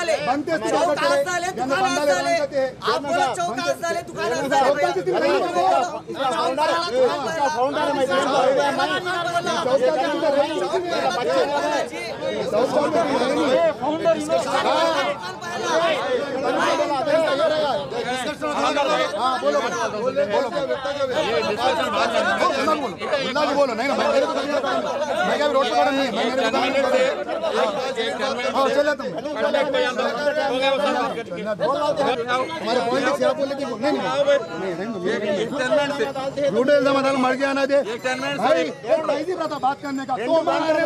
साले बनते हैं चौक दुकान आज साले करते हैं। दुकान आज बंदा साले ले बनते हैं। आप बोलो चौक आज साले दुकान आज साले चौक आज भैया। नहीं बोलो। चौक आज साले दुकान इसका फाउंडर है मैं जान रहा हूं। चौक का किधर है? चौक का किधर है? फाउंडर हाँ बोलो बोलो बोलो बोलो बोलो नहीं ना मैं मेरे दुकान में मैं क्या रोड पर नहीं मैं मेरे दुकान में हाँ चले तुम हमारे पॉलिटिक्स यहाँ बोले कि नहीं नहीं रूट एग्जाम अदालत मर गया ना दे भाई एक इजी रहता बात करने का तो हमारे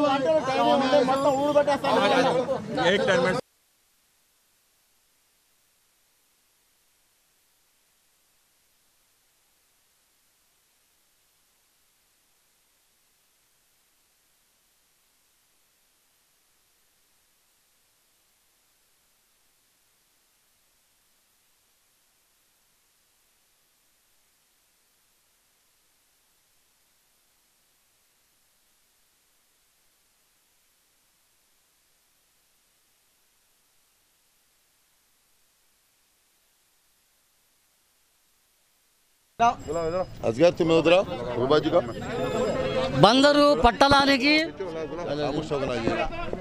असगर तुम्हें उधर आओ बाजू का బందరు పట్టణానికి खामोश होना ये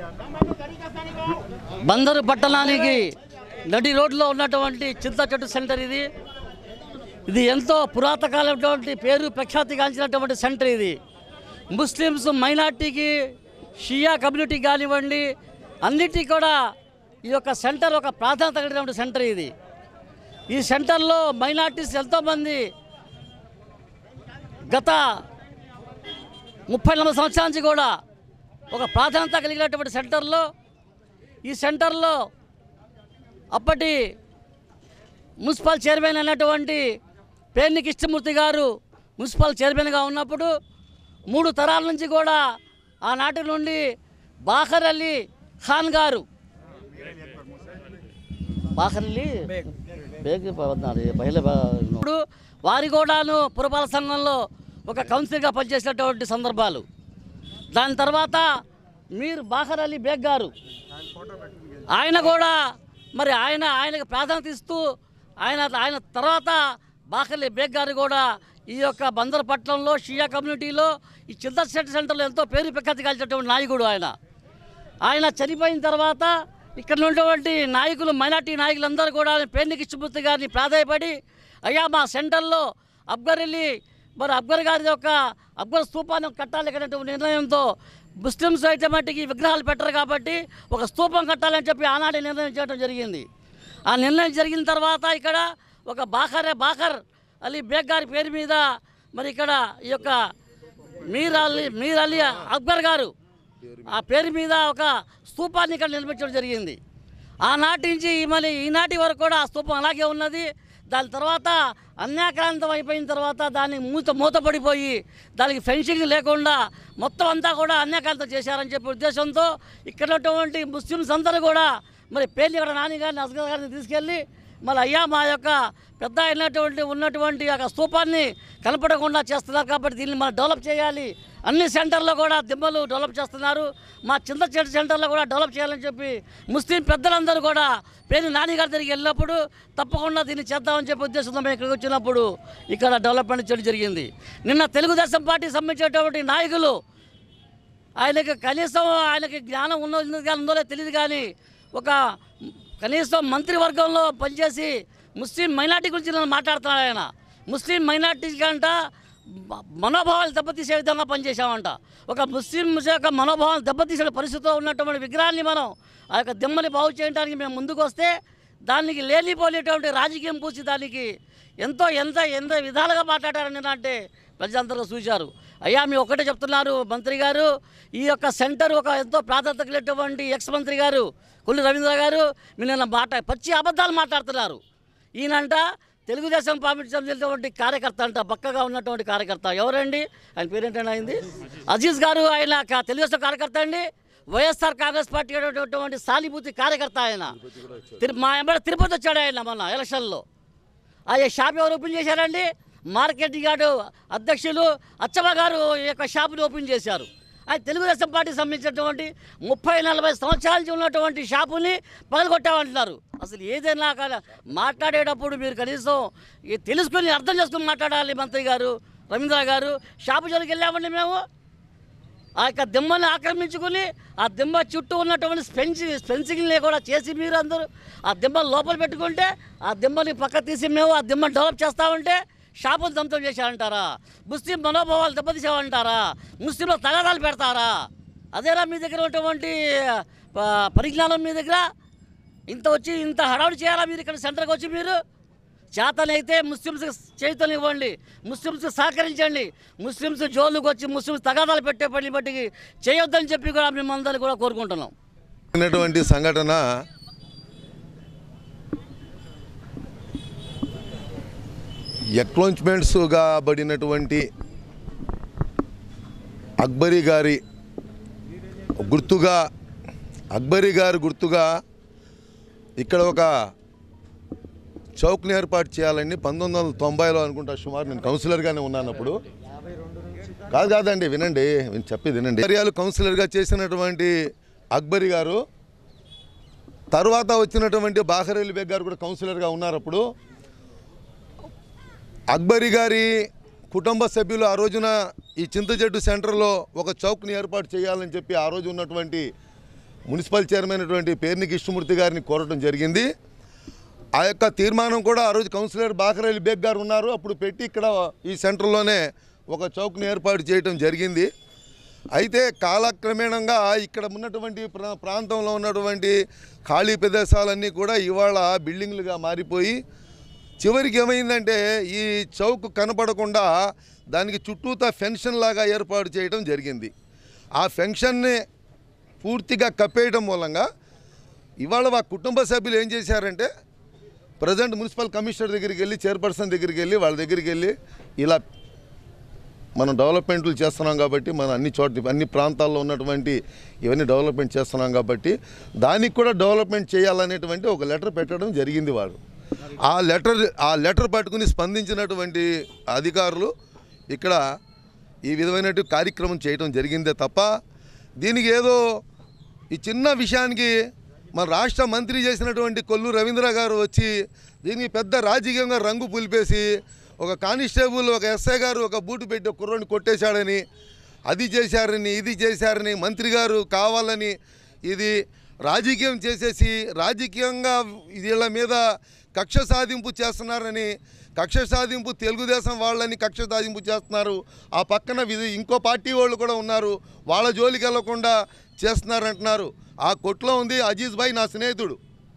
బందరు పట్టణానికి నడి రోడ్లో ఉన్నటువంటి చింత చెట్టు సెంటర్ ఇది ఇది ఎంతో పురాతకాలమైనటువంటి పేరు ప్రఖ్యాతిగాంచినటువంటి సెంటర్ ఇది ముస్లిమ్స్ మైనార్టీకి షియా కమ్యూనిటీ కానివ్వండి అన్నిటికీ కూడా ఈ యొక్క సెంటర్ ఒక ప్రాధాన్యత కలిగినటువంటి సెంటర్ ఇది ఈ సెంటర్లో మైనార్టీస్ ఎంతోమంది గత ముప్పై నలభై సంవత్సరాల నుంచి కూడా ఒక ప్రాధాన్యత కలిగినటువంటి సెంటర్లో ఈ సెంటర్లో అప్పటి మున్సిపల్ చైర్మన్ అయినటువంటి పేర్ని కృష్ణమూర్తి గారు మున్సిపల్ చైర్మన్గా ఉన్నప్పుడు మూడు తరాల నుంచి కూడా ఆనాటి నుండి బాఖర్ అలీ ఖాన్ గారు బాఖర్ అలీ బేగ్ పవన్నారు, మహిళ బా- ఇప్పుడు వారి కూడాను పురపాలక సంఘంలో ఒక కౌన్సిలర్గా పనిచేసినటువంటి సందర్భాలు దాని తర్వాత మీరు బాఖర్ అలీ బేగ్ గారు ఆయన కూడా మరి ఆయన ఆయనకు ప్రాధాన్యత ఇస్తూ ఆయన ఆయన తర్వాత బాకలి బేగ్ గారు కూడా ఈ యొక్క బందర్ పట్టణంలో షియా కమ్యూనిటీలో ఈ చింత సెంటర్ సెంటర్లో ఎంతో పేరు ప్రఖ్యాతి కలిసినటువంటి నాయకుడు ఆయన ఆయన చనిపోయిన తర్వాత ఇక్కడ ఉన్నటువంటి నాయకులు మైనార్టీ నాయకులందరూ కూడా పేర్ని కృష్ణమూర్తి గారిని ప్రాధాయపడి అయ్యా మా సెంటర్లో అక్బర్ వెళ్ళి మరి అక్బర్ గారి యొక్క అక్బర్ స్తూపాన్ని కట్టాలి అనేటువంటి నిర్ణయంతో ముస్లిమ్స్ అయితే మట్టికి విగ్రహాలు పెట్టరు కాబట్టి ఒక స్తూపం కట్టాలని చెప్పి ఆనాడే నిర్ణయం చేయడం జరిగింది ఆ నిర్ణయం జరిగిన తర్వాత ఇక్కడ ఒక బాఖరే బాఖర్ అలీ బేగ్ గారి పేరు మీద మరి ఇక్కడ ఈ యొక్క మీర్ అలీ మీర్ అలీ అక్బర్ గారు ఆ పేరు మీద ఒక స్తూపాన్ని ఇక్కడ నిర్మించడం జరిగింది ఆనాటి నుంచి మళ్ళీ ఈనాటి వరకు కూడా ఆ స్తూపం అలాగే ఉన్నది దాని తర్వాత అన్యాక్రాంతం అయిపోయిన తర్వాత దాన్ని మూత మూతపడిపోయి దానికి ఫెన్సింగ్ లేకుండా మొత్తం అంతా కూడా అన్యాక్రాంతం చేశారని చెప్పే ఉద్దేశంతో ఇక్కడ ఉన్నటువంటి ముస్లిమ్స్ అందరూ కూడా మరి పేర్లు ఇక్కడ నాని గారిని అస్గర్ గారిని తీసుకెళ్ళి మళ్ళీ అయ్యా మా యొక్క పెద్ద అయినటువంటి ఉన్నటువంటి యొక్క స్తూపాన్ని కనపడకుండా చేస్తున్నారు కాబట్టి దీన్ని మనం డెవలప్ చేయాలి అన్ని సెంటర్లో కూడా దిమ్మలు డెవలప్ చేస్తున్నారు మా చింత చెట్టు సెంటర్లో కూడా డెవలప్ చేయాలని చెప్పి ముస్లిం పెద్దలందరూ కూడా పేరు నాని గారి దగ్గరికి వెళ్ళినప్పుడు తప్పకుండా దీన్ని చేద్దామని చెప్పి ఉద్దేశంతో మేము ఇక్కడికి వచ్చినప్పుడు ఇక్కడ డెవలప్మెంట్ చేయడం జరిగింది నిన్న తెలుగుదేశం పార్టీకి సంబంధించినటువంటి నాయకులు ఆయనకి కనీసం ఆయనకి జ్ఞానం ఉన్నో కానీ ఉందో లేదో తెలియదు కానీ ఒక కనీసం మంత్రివర్గంలో పనిచేసి ముస్లిం మైనార్టీ గురించి నేను మాట్లాడుతున్నాడు ఆయన ముస్లిం మైనార్టీ కంట మ- మనోభావాలు దెబ్బతీసే విధంగా పనిచేసామంట ఒక ముస్లిం యొక్క మనోభావాలు దెబ్బతీసే పరిస్థితిలో ఉన్నటువంటి విగ్రహాన్ని మనం ఆ యొక్క దిమ్మని బాగు చేయడానికి మేము ముందుకు వస్తే దానికి లేనిపోలేటువంటి రాజకీయం పూసి దానికి ఎంతో ఎంత ఎంత విధాలుగా మాట్లాడారని అంటే ప్రజలందరూ చూశారు అయ్యా మీ ఒకటే చెప్తున్నారు మంత్రి గారు ఈ యొక్క సెంటర్ ఒక ఎంతో ప్రాధాన్యత కలిగినటువంటి ఎక్స్ మంత్రి గారు కొల్లి రవీంద్ర గారు మీరు నిన్న మాట పచ్చి అబద్ధాలు మాట్లాడుతున్నారు ఈయనంట తెలుగుదేశం పార్టీ చెందినటువంటి కార్యకర్త అంట పక్కగా ఉన్నటువంటి కార్యకర్త ఎవరండి ఆయన పేరేంటండి అయింది అజీజ్ గారు ఆయన కా- తెలుగుదేశం కార్యకర్త అండి వైఎస్ఆర్ కాంగ్రెస్ పార్టీ అనేటటువంటి సానుభూతి కార్యకర్త ఆయన తిరు మా ఎంబడి తిరుపతి వచ్చాడు ఆయన మొన్న ఎలక్షన్లో ఆ షాప్ ఎవరు ఓపెన్ చేశారండి మార్కెట్ యార్డు అధ్యక్షులు అచ్చమ్మ గారు ఈ యొక్క షాపుని ఓపెన్ చేశారు అది తెలుగుదేశం పార్టీకి సంబంధించినటువంటి ముప్పై నలభై సంవత్సరాల నుంచి ఉన్నటువంటి షాపుని పగలగొట్టామంటున్నారు అసలు ఏదైనా కాదు మాట్లాడేటప్పుడు మీరు కనీసం ఈ తెలుసుకొని అర్థం చేసుకుని మాట్లాడాలి మంత్రి గారు రవీంద్ర గారు షాపు జోలికి వెళ్ళామండి మేము ఆ యొక్క దిమ్మని ఆక్రమించుకుని ఆ దిమ్మ చుట్టూ ఉన్నటువంటి స్పెంచి స్పెన్సింగ్ని కూడా చేసి మీరు అందరూ ఆ దిమ్మని లోపల పెట్టుకుంటే ఆ దిమ్మని పక్క తీసి మేము ఆ దిమ్మని డెవలప్ చేస్తామంటే షాపులు దంతం చేశారంటారా ముస్లిం మనోభావాలు దెబ్బతీసామంటారా ముస్లింలో తగాదాలు పెడతారా అదేనా మీ దగ్గర ఉన్నటువంటి ఆ, పరిజ్ఞానం మీ దగ్గర ఇంత వచ్చి ఇంత హడావుడి చేయాలా మీరు ఇక్కడ సెంటర్కి వచ్చి మీరు చేతనైతే ముస్లిమ్స్ చేతులు ఇవ్వండి ముస్లిమ్స్ సహకరించండి ముస్లిమ్స్ జోలుకు వచ్చి ముస్లిమ్స్ తగాదాలు పెట్టే పని బట్టి చేయొద్దని చెప్పి కూడా మిమ్మల్ని కూడా కోరుకుంటున్నాం జరిగినటువంటి సంఘటన ఎక్లోంచ్మెంట్స్గా పడినటువంటి అక్బరీ గారి గుర్తుగా అక్బరీ గారి గుర్తుగా ఇక్కడ ఒక చౌక్ని ఏర్పాటు చేయాలని పంతొమ్మిది వందల తొంభైలో అనుకుంటా సుమారు నేను కౌన్సిలర్గానే ఉన్నాను అప్పుడు కాదు కాదండి వినండి నేను చెప్పేది వినండి ఏరియాలు కౌన్సిలర్గా చేసినటువంటి అక్బరీ గారు తర్వాత వచ్చినటువంటి బాహరేలి బేగ్ గారు కూడా కౌన్సిలర్గా ఉన్నారు అప్పుడు అక్బరీ గారి కుటుంబ సభ్యులు ఆ రోజున ఈ చింతచెట్టు సెంటర్లో ఒక చౌక్ని ఏర్పాటు చేయాలని చెప్పి ఆ రోజు ఉన్నటువంటి మున్సిపల్ చైర్మన్ అయినటువంటి పేర్ని కృష్ణమూర్తి గారిని కోరటం జరిగింది ఆ యొక్క తీర్మానం కూడా ఆ రోజు కౌన్సిలర్ బాకరేలి బేగ్ గారు ఉన్నారు అప్పుడు పెట్టి ఇక్కడ ఈ సెంటర్లోనే ఒక చౌక్ని ఏర్పాటు చేయటం జరిగింది అయితే కాలక్రమేణంగా ఇక్కడ ఉన్నటువంటి ప్రా ప్రాంతంలో ఉన్నటువంటి ఖాళీ ప్రదేశాలన్నీ కూడా ఇవాళ బిల్డింగ్లుగా మారిపోయి చివరికి ఏమైందంటే ఈ చౌక్ కనపడకుండా దానికి చుట్టూతా ఫెన్షన్ లాగా ఏర్పాటు చేయడం జరిగింది ఆ ఫెన్షన్ని పూర్తిగా కప్పేయడం మూలంగా ఇవాళ మా కుటుంబ సభ్యులు ఏం చేశారంటే ప్రజెంట్ మున్సిపల్ కమిషనర్ దగ్గరికి వెళ్ళి చైర్పర్సన్ దగ్గరికి వెళ్ళి వాళ్ళ దగ్గరికి వెళ్ళి ఇలా మనం డెవలప్మెంట్లు చేస్తున్నాం కాబట్టి మనం అన్ని చోట్ల అన్ని ప్రాంతాల్లో ఉన్నటువంటి ఇవన్నీ డెవలప్మెంట్ చేస్తున్నాం కాబట్టి దానికి కూడా డెవలప్మెంట్ చేయాలనేటువంటి ఒక లెటర్ పెట్టడం జరిగింది వాడు ఆ లెటర్ ఆ లెటర్ పట్టుకుని స్పందించినటువంటి అధికారులు ఇక్కడ ఈ విధమైన కార్యక్రమం చేయడం జరిగిందే తప్ప దీనికి ఏదో ఈ చిన్న విషయానికి మన రాష్ట్ర మంత్రి చేసినటువంటి కొల్లు రవీంద్ర గారు వచ్చి దీనికి పెద్ద రాజకీయంగా రంగు పులిపేసి ఒక కానిస్టేబుల్ ఒక ఎస్ఐ గారు ఒక బూటు పెట్టి ఒక కుర్రోని కొట్టేశాడని అది చేశారని ఇది చేశారని మంత్రి గారు కావాలని ఇది రాజకీయం చేసేసి రాజకీయంగా వీళ్ళ మీద కక్ష సాధింపు చేస్తున్నారని కక్ష సాధింపు తెలుగుదేశం వాళ్ళని కక్ష సాధింపు చేస్తున్నారు ఆ పక్కన విధి ఇంకో పార్టీ వాళ్ళు కూడా ఉన్నారు వాళ్ళ జోలికి వెళ్లకుండా చేస్తున్నారంటున్నారు ఆ కొట్లో ఉంది అజీజ్ భాయ్ నా స్నేహితుడు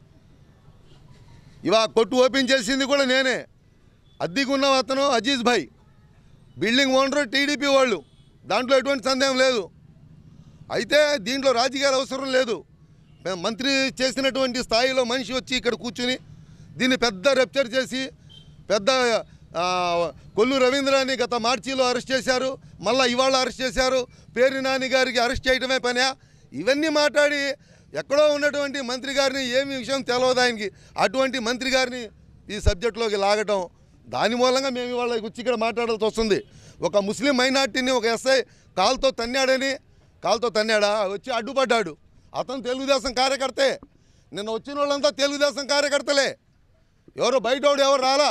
ఇవా కొట్టు ఓపెన్ చేసింది కూడా నేనే అద్దెకున్న అతను Aziz bhai building owner TDP వాళ్ళు దాంట్లో ఎటువంటి సందేహం లేదు అయితే దీంట్లో రాజకీయాలు అవసరం లేదు మేము మంత్రి చేసినటువంటి స్థాయిలో మనిషి వచ్చి ఇక్కడ కూర్చుని దీన్ని పెద్ద రెప్చర్ చేసి పెద్ద ఆ, కొల్లు రవీంద్రాన్ని గత మార్చిలో అరెస్ట్ చేశారు మళ్ళీ ఇవాళ అరెస్ట్ చేశారు పేరు నాని గారికి అరెస్ట్ చేయడమే పనా ఇవన్నీ మాట్లాడి ఎక్కడో ఉన్నటువంటి మంత్రి గారిని ఏమి విషయం తెలవదు ఆయనకి అటువంటి మంత్రి గారిని ఈ సబ్జెక్టులోకి లాగటం దాని మూలంగా మేము ఇవాళ వచ్చి ఇక్కడ మాట్లాడాల్సి వస్తుంది ఒక ముస్లిం మైనార్టీని ఒక ఎస్ఐ కాలుతో తన్నాడని కాలుతో తన్నాడా వచ్చి అడ్డుపడ్డాడు అతను తెలుగుదేశం కార్యకర్తే నిన్న వచ్చిన వాళ్ళంతా తెలుగుదేశం కార్యకర్తలే ఎవరు బయటోడు ఎవరు రాలా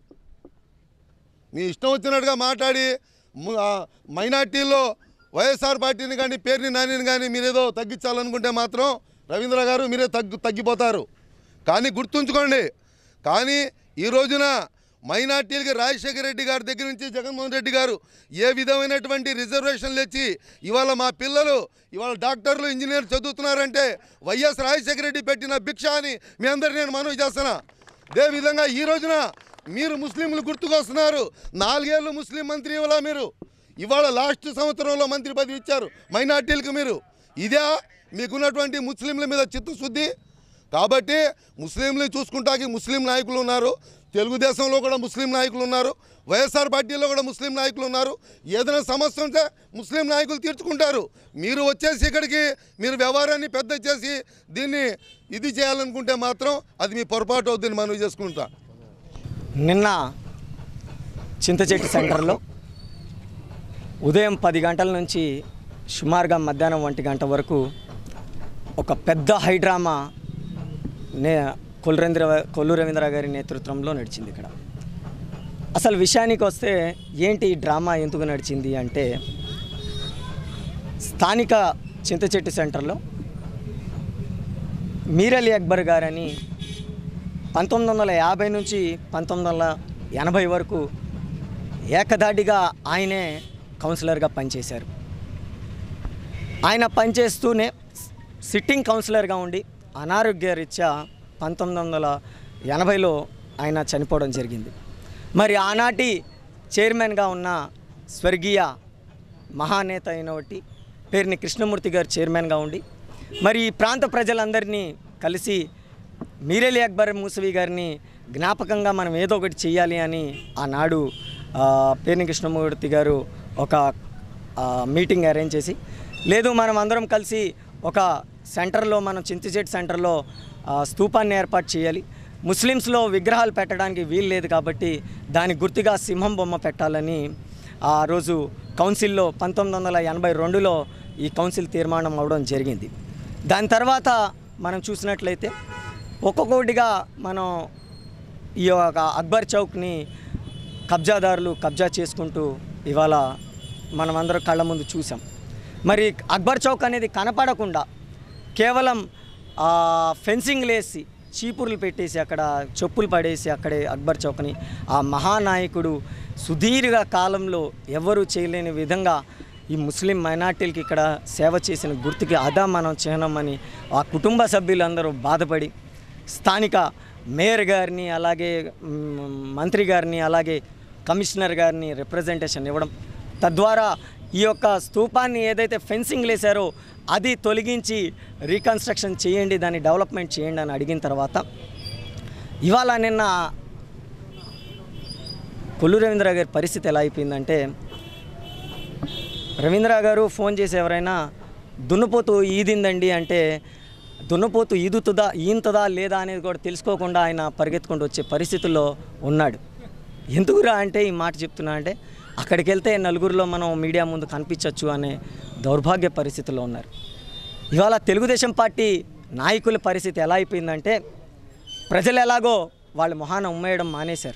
మీ ఇష్టం వచ్చినట్టుగా మాట్లాడి ము- ఆ మైనార్టీల్లో వైఎస్ఆర్ పార్టీని కానీ పేరుని నానిని కానీ మీరేదో తగ్గించాలనుకుంటే మాత్రం రవీంద్ర గారు మీరే తగ్గు తగ్గిపోతారు కానీ గుర్తుంచుకోండి కానీ ఈ రోజున మైనార్టీలకి రాజశేఖర రెడ్డి గారి దగ్గర నుంచి జగన్మోహన్ రెడ్డి గారు ఏ విధమైనటువంటి రిజర్వేషన్లు ఇచ్చి ఇవాళ మా పిల్లలు ఇవాళ డాక్టర్లు ఇంజనీర్ చదువుతున్నారంటే వైఎస్ రాజశేఖర రెడ్డి పెట్టిన భిక్ష అని మీ అందరు నేను మనవి చేస్తున్నా అదే విధంగా ఈ రోజున మీరు ముస్లింలు గుర్తుకొస్తున్నారు నాలుగేళ్ళు ముస్లిం మంత్రి ఇవ్వాలా మీరు ఇవాళ లాస్ట్ సంవత్సరంలో మంత్రి పదవి ఇచ్చారు మైనార్టీలకు మీరు ఇదే మీకున్నటువంటి ముస్లింల మీద చిత్తశుద్ధి కాబట్టి ముస్లింలు చూసుకుంటాకి ముస్లిం నాయకులు ఉన్నారు తెలుగుదేశంలో కూడా ముస్లిం నాయకులు ఉన్నారు వైఎస్ఆర్ పార్టీలో కూడా ముస్లిం నాయకులు ఉన్నారు ఏదైనా సమస్య ఉంటే ముస్లిం నాయకులు తీర్చుకుంటారు మీరు వచ్చేసి ఇక్కడికి మీరు వ్యవహారాన్ని పెద్ద చేసి దీన్ని ఇది చేయాలనుకుంటే మాత్రం అది మీ పొరపాటు అవుద్దని మనం చేసుకుంటా నిన్న చింతచెట్టు సెంటర్లో ఉదయం పది గంటల నుంచి సుమారుగా మధ్యాహ్నం ఒంటి గంట వరకు ఒక పెద్ద హైడ్రామా నే కొల్లు కొల్లు రవీంద్ర గారి నేతృత్వంలో నడిచింది ఇక్కడ అసలు విషయానికి వస్తే ఏంటి ఈ డ్రామా ఎందుకు నడిచింది అంటే స్థానిక చింతచెట్టు సెంటర్లో మీరలి అక్బర్ గారని పంతొమ్మిది వందల యాభై నుంచి పంతొమ్మిది వందల ఎనభై వరకు ఏకదాటిగా ఆయనే కౌన్సిలర్గా పనిచేశారు ఆయన పనిచేస్తూనే సిట్టింగ్ కౌన్సిలర్గా ఉండి అనారోగ్య రీత్యా పంతొమ్మిది వందల ఎనభైలో ఆయన చనిపోవడం జరిగింది మరి ఆనాటి చైర్మన్గా ఉన్న స్వర్గీయ మహానేత అయినటువంటి పేరుని కృష్ణమూర్తి గారు చైర్మన్గా ఉండి మరి ఈ ప్రాంత ప్రజలందరినీ కలిసి మీరేలి అక్బర్ మూసవి గారిని జ్ఞాపకంగా మనం ఏదో ఒకటి చేయాలి అని ఆనాడు ఆ, పేర్ని కృష్ణమూర్తి గారు ఒక ఆ, మీటింగ్ అరేంజ్ చేసి లేదు మనం అందరం కలిసి ఒక సెంటర్లో మనం చింతిచెట్ సెంటర్లో ఆ, స్తూపాన్ని ఏర్పాటు చేయాలి ముస్లిమ్స్లో విగ్రహాలు పెట్టడానికి వీలు లేదు కాబట్టి దాని గుర్తుగా సింహం బొమ్మ పెట్టాలని ఆ రోజు కౌన్సిల్లో పంతొమ్మిది వందల ఎనభై రెండులో ఈ కౌన్సిల్ తీర్మానం అవడం జరిగింది దాని తర్వాత మనం చూసినట్లయితే ఒక్కొక్కటిగా మనం ఈ యొక్క అక్బర్ చౌక్ని కబ్జాదారులు కబ్జా చేసుకుంటూ ఇవాళ మనమందరం కళ్ళ ముందు చూసాం మరి అక్బర్ చౌక్ అనేది కనపడకుండా కేవలం ఆ, ఫెన్సింగ్ లేసి చీపుర్లు పెట్టేసి అక్కడ చెప్పులు పడేసి అక్కడే అక్బర్ చౌక్ని ఆ మహానాయకుడు సుదీర్ఘ కాలంలో ఎవరు చేయలేని విధంగా ఈ ముస్లిం మైనార్టీలకి ఇక్కడ సేవ చేసిన గుర్తుకి అదా మనం చిహ్నమని ఆ కుటుంబ సభ్యులందరూ బాధపడి స్థానిక మేయర్ గారిని అలాగే మ్, మంత్రి గారిని అలాగే కమిషనర్ గారిని రిప్రజెంటేషన్ ఇవ్వడం తద్వారా ఈ యొక్క స్తూపాన్ని ఏదైతే ఫెన్సింగ్ లేసారో అది తొలగించి రీకన్స్ట్రక్షన్ చేయండి దాన్ని డెవలప్మెంట్ చేయండి అని అడిగిన తర్వాత ఇవాళ నిన్న కొల్లు రవీంద్ర గారి పరిస్థితి ఎలా అయిపోయిందంటే రవీంద్ర గారు ఫోన్ చేసి ఎవరైనా దున్నపోతు ఈదిందండి అంటే దున్నపోతు ఈదుతుందా ఈంతదా లేదా అనేది కూడా తెలుసుకోకుండా ఆయన పరిగెత్తుకుంటూ వచ్చే పరిస్థితుల్లో ఉన్నాడు ఎందుకురా అంటే ఈ మాట చెప్తున్నా అంటే అక్కడికి వెళ్తే నలుగురిలో మనం మీడియా ముందు కనిపించవచ్చు అనే దౌర్భాగ్య పరిస్థితుల్లో ఉన్నారు ఇవాళ తెలుగుదేశం పార్టీ నాయకుల పరిస్థితి ఎలా అయిపోయిందంటే ప్రజలు ఎలాగో వాళ్ళ మొహాన ఉమ్మేయడం మానేశారు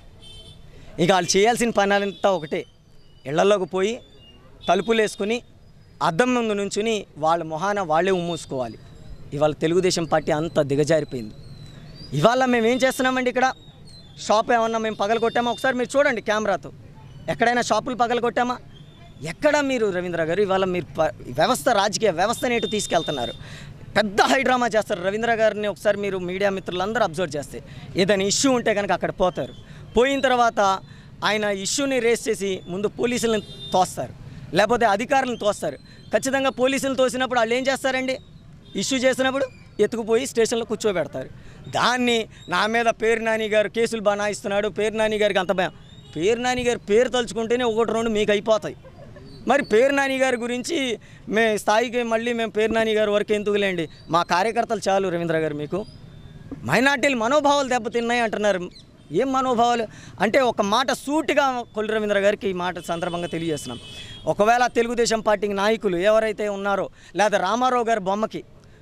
ఇక వాళ్ళు చేయాల్సిన పని అంతా ఒకటే ఇళ్లలోకి పోయి తలుపులు వేసుకుని అద్దం ముందు నుంచుని వాళ్ళ మొహాన వాళ్ళే ఉమ్మూసుకోవాలి ఇవాళ తెలుగుదేశం పార్టీ అంత దిగజారిపోయింది ఇవాళ మేము ఏం చేస్తున్నామండి ఇక్కడ షాప్ ఏమన్నా మేము పగలగొట్టామా ఒకసారి మీరు చూడండి కెమెరాతో ఎక్కడైనా షాపులు పగలగొట్టామా ఎక్కడ మీరు రవీంద్ర గారు ఇవాళ మీరు ప- వ్యవస్థ రాజకీయ వ్యవస్థని ఎటు తీసుకెళ్తున్నారు పెద్ద హైడ్రామా చేస్తారు రవీంద్ర గారిని ఒకసారి మీరు మీడియా మిత్రులందరూ అబ్జర్వ్ చేస్తే ఏదైనా ఇష్యూ ఉంటే కనుక అక్కడ పోతారు పోయిన తర్వాత ఆయన ఇష్యూని రేస్ చేసి ముందు పోలీసులను తోస్తారు లేకపోతే అధికారులను తోస్తారు ఖచ్చితంగా పోలీసులు తోసినప్పుడు వాళ్ళు ఏం చేస్తారండి ఇష్యూ చేసినప్పుడు ఎత్తుకుపోయి స్టేషన్లో కూర్చోబెడతారు దాన్ని నా మీద పేరు నాని గారు కేసులు బనాయిస్తున్నాడు పేరు నాని గారికి అంత భయం పేరు నాని గారి పేరు తలుచుకుంటేనే ఒకటి రెండు మీకు అయిపోతాయి మరి పేరు నాని గారి గురించి మే స్థాయికి మళ్ళీ మేము పేరు నాని గారి వరకు ఎందుకులేండి మా కార్యకర్తలు చాలు రవీంద్ర గారు మీకు మైనార్టీలు మనోభావాలు దెబ్బతిన్నాయి అంటున్నారు ఏం మనోభావాలు అంటే ఒక మాట సూటిగా కొల్లు రవీంద్ర గారికి ఈ మాట సందర్భంగా తెలియజేస్తున్నాం ఒకవేళ తెలుగుదేశం పార్టీకి నాయకులు ఎవరైతే ఉన్నారో లేదా రామారావు గారి బొమ్మకి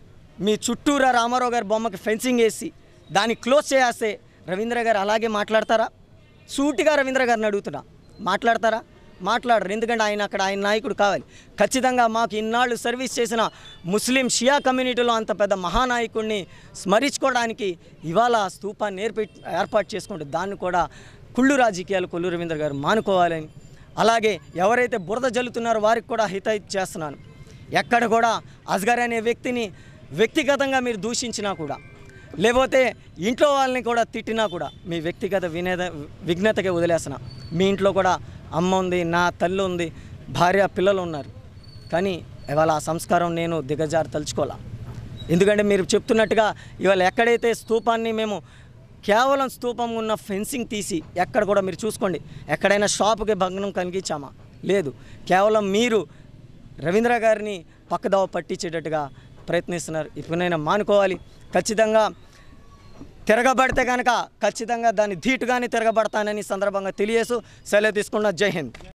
మీ చుట్టూరా రామారావు గారి బొమ్మకి ఫెన్సింగ్ వేసి దాన్ని క్లోజ్ చేస్తే రవీంద్ర గారు అలాగే మాట్లాడతారా సూటిగా రవీంద్ర గారిని అడుగుతున్నా మాట్లాడతారా మాట్లాడరు ఎందుకంటే ఆయన అక్కడ ఆయన నాయకుడు కావాలి ఖచ్చితంగా మాకు ఇన్నాళ్ళు సర్వీస్ చేసిన ముస్లిం షియా కమ్యూనిటీలో అంత పెద్ద మహానాయకుడిని స్మరించుకోవడానికి ఇవాళ స్తూపాన్ని ఏర్పి ఏర్పాటు చేసుకుంటే దాన్ని కూడా కుళ్ళు రాజకీయాలు కొల్లు రవీంద్ర గారు మానుకోవాలని అలాగే ఎవరైతే బురద జల్లుతున్నారో వారికి కూడా హితైత్ చేస్తున్నాను ఎక్కడ కూడా అస్గర్ అనే వ్యక్తిని వ్యక్తిగతంగా మీరు దూషించినా కూడా లేకపోతే ఇంట్లో వాళ్ళని కూడా తిట్టినా కూడా మీ వ్యక్తిగత వినేద విఘ్నతకే వదిలేస్తున్నా మీ ఇంట్లో కూడా అమ్మ ఉంది నా తల్లి ఉంది భార్య పిల్లలు ఉన్నారు కానీ ఇవాళ ఆ సంస్కారం నేను దిగజారి తలుచుకోవాలా ఎందుకంటే మీరు చెప్తున్నట్టుగా ఇవాళ ఎక్కడైతే స్తూపాన్ని మేము కేవలం స్తూపం ఉన్న ఫెన్సింగ్ తీసి ఎక్కడ కూడా మీరు చూసుకోండి ఎక్కడైనా షాపుకి భగ్నం కలిగించామా లేదు కేవలం మీరు రవీంద్ర గారిని పక్కదావ పట్టించేటట్టుగా ప్రయత్నిస్తున్నారు ఇప్పుడైనా మానుకోవాలి ఖచ్చితంగా తిరగబడితే కనుక ఖచ్చితంగా దాన్ని ధీటుగానే తిరగబడతానని సందర్భంగా తెలియజేస్తూ సెలవు తీసుకున్న జై హింద్